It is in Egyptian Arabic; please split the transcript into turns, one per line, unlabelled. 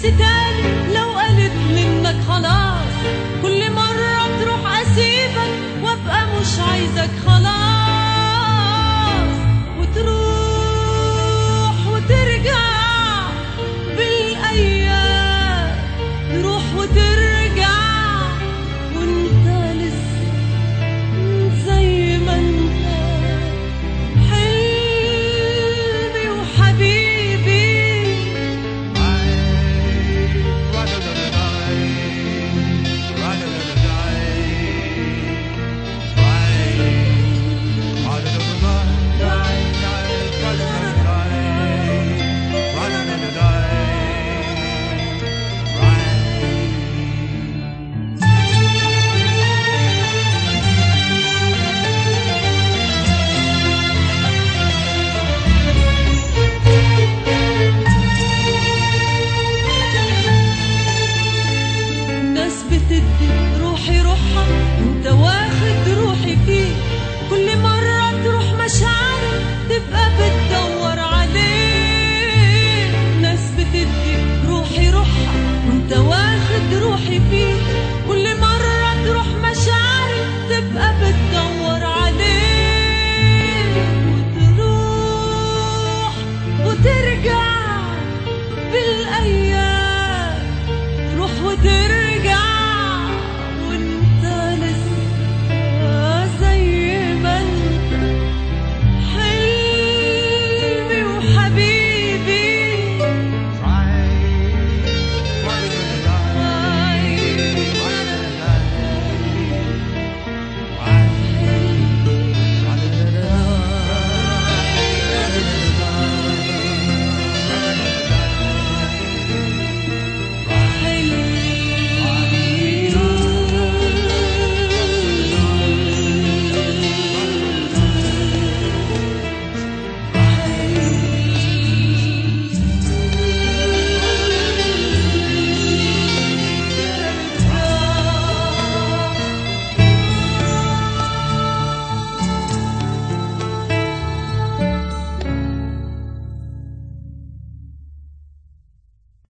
نفسي تاني لو قالت منك خلاص كل مرة تروح أسيبك وأبقى مش عايزك خلاص وتروح وترجع بالأيام تروح وترجع وانت لسه زي ما انت حلمي وحبيبي ناس بتدي روحي روحها وانت واخد روحي فيه كل مرة تروح مشاعري تبقى بتدور عليه ناس بتدي روحي روحها وانت واخد روحي فيه كل مرة تروح مشاعري تبقى بتدور